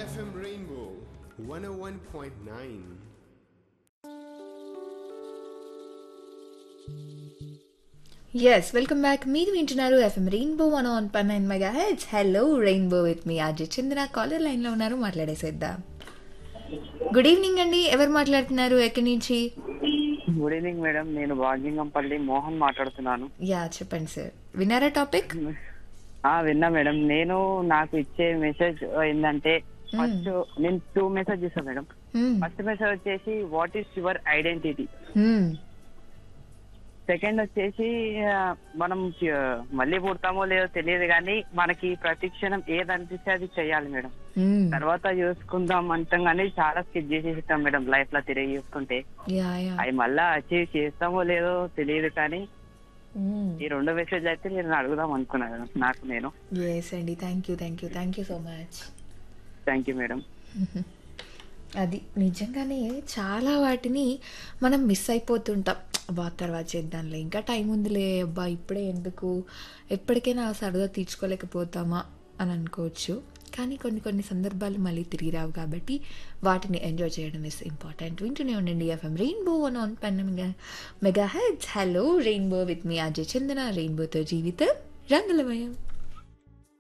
FM Rainbow 101.9. Yes welcome back మీరు వింటున్నారు FM rainbow one oh one nine megahertz hello rainbow with me Ajay Chandra caller లైన్లో ఉన్నారు మాట్లాడేసేద్దాం good evening అండి ఎవరు మాట్లాడుతున్నారు ఎక్కడి నుంచి గుడ్ ఈవినింగ్ మేడం నేను వాగింగంపల్లి మోహన్ మాట్లాడుతున్నాను యా చెప్పండి సార్ విన్నారా టాపిక్ ఆ విన్నా మేడం నేను నాకు ఇచ్చే మెసేజ్ ఏంటంటే ఫస్ట్ నేను టూ మెసేజ్ ఇస్తాను మేడం ఫస్ట్ మెసేజ్ వచ్చేసి what is your identity second వచ్చేసి ఆ, మనం ఆ, మళ్ళీ పుడతామో లేదో తెలియదు కానీ మనకి ప్రతి క్షణం ఏది అనిపిస్తే అది చేయాలి మేడం తర్వాత చూసుకుందాం అంటాం కానీ చాలా స్కిప్ చేసేస్తాం మేడం లైఫ్ లో తిరిగి చూసుకుంటే యా యా అవి మళ్ళా అచీవ్ చేస్తామో లేదో తెలియదు కానీ ఈ రెండు మెసేజ్ అయితే నేను అడుగుదాం అనుకున్నాను నాకు నేను ఎస్ అండి thank you thank you thank you so much thank you madam అది నిజంగానే చాలా వాటిని మనం మిస్ అయిపోతుంటాం అబ్బా తర్వాత చేద్దాంలే ఇంకా టైం ఉందిలే అబ్బా ఇప్పుడే ఎందుకు ఎప్పటికైనా ఆ సరదా తీర్చుకోలేకపోతామా అని అనుకోవచ్చు కానీ కొన్ని కొన్ని సందర్భాలు మళ్ళీ తిరిగి రావు కాబట్టి వాటిని ఎంజాయ్ చేయడం ఇస్ ఇంపార్టెంట్ వింటూనే ఉండండి FM rainbow one oh one megahertz hello rainbow with me Ajay Chandana రెయిన్బోతో జీవితం రంగులమయం